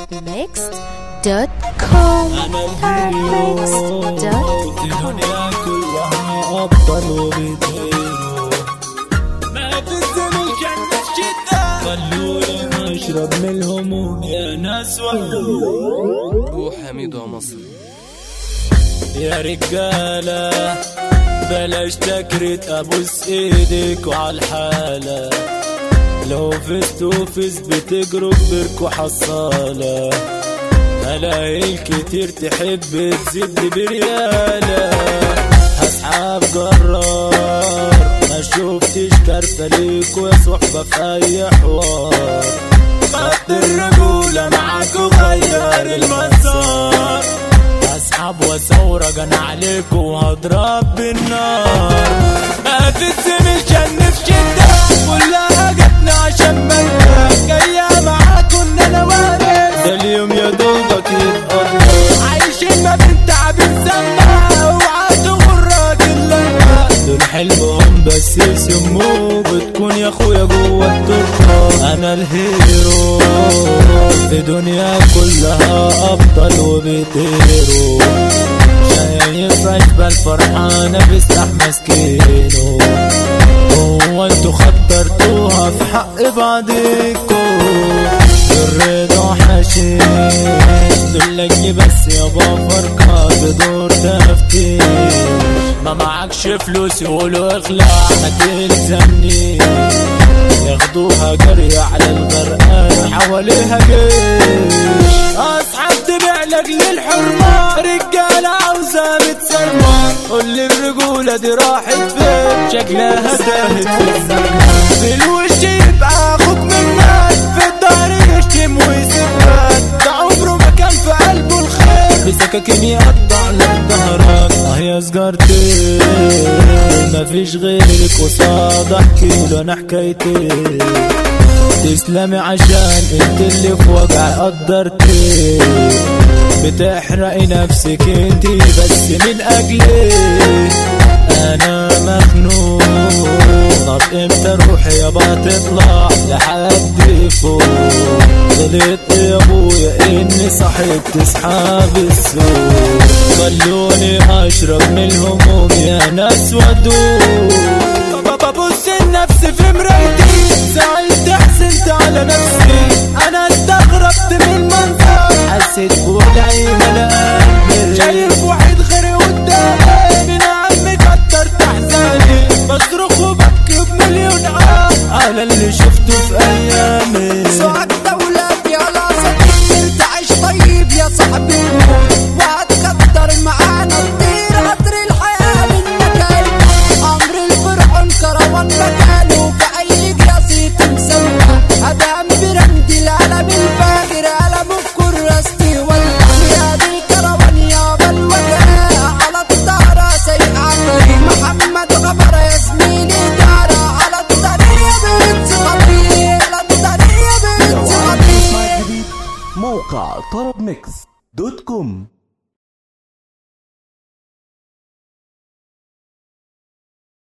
thermix.com في دنيا كلها أبطال وبيطيروا ما في الزمن كان شدة خلوني أشرب من الهموم يا ناس وحدوا ابو حميد ومصر يا رجالة بلاش تكرت ابوس ايدك وعالحالة لو فزت وفزت بتجروا كبركوا حصالة هلاقي كتير تحب تزيد بريالة هسحب جرار ما شفتش كارفة ليكوا يا صحبة في اي حوار خط الرجولة معاكوا غير المسار اسحب واثورج انا عليكم وهضرب بالنار ما في الزمن كان في شدة كلها جاتنا عشان مجد جاية معاكم ان انا وارد ده اليوم يا دوبك يتقضى عايشين ما بين تعب الزمة اوعى تغر راجل لما دول حلمهم بس يسموه بتكون يا اخويا جوه التربة انا الهيرو في دنيا كلها ابطال وبيطيروا شايف عجبة الفرحانة بيسرح مسكينه هو انتوا خطرتوها في حق بعضيكوا الرضا حشيش دلني بس يابا فرقة بدور تفتيش ما معكش فلوس يقولوا اخلع ما تلزمني ياخدوها جري على الغرقان حواليها جيش اصحاب تبيع لاجل الحرمة رجالة عاوزة بتسرمى قول لي الرجولة دي راحت فين شكلها تاهت في الزمن في الوش يبقى اخوك منك في الدار يشتم ويسبك ده عمره ما كان في قلبه الخير بسكاكين يقطع لك ظهرك اه يا سجارتي مفيش غيرك قصاد احكي له انا حكايتي تسلمي عشان انت اللي في وجع قدرتي بتحرقي نفسك انتي بس من اجلي انا مخنوق طب امتى روحي يابا تطلع لحد فوق غلطت يا ابويا اني صحيت اصحاب السوق خلوني اشرب من الهموم يا ناس ودوق ببص النفس في مرايتي زعلت حزنت على نفسي انا استغربت من المنظر حسيت بوجعي ملا قلبي شايف واحد غيري قدامي من عمي كتر تحزاني بصرخ وببكي بمليون عام على اللي شفته في ايامي سعد دولتي على صديق تعيش طيب يا صاحبي الموت وهتكتر معانا كتير قدر الحياة منك أمر الفرعون كروان مكانه في أي جراسي تمسوها أدام برمد العالم الفاجر علم الكراستي والأحياء دي الكروان يابا الوجه على الطهرة سيء عمري محمد غبر يا زميلي دارة على الطريق بتصحبي على الطريق بتصحبي موقع طرب ميكس دوت كوم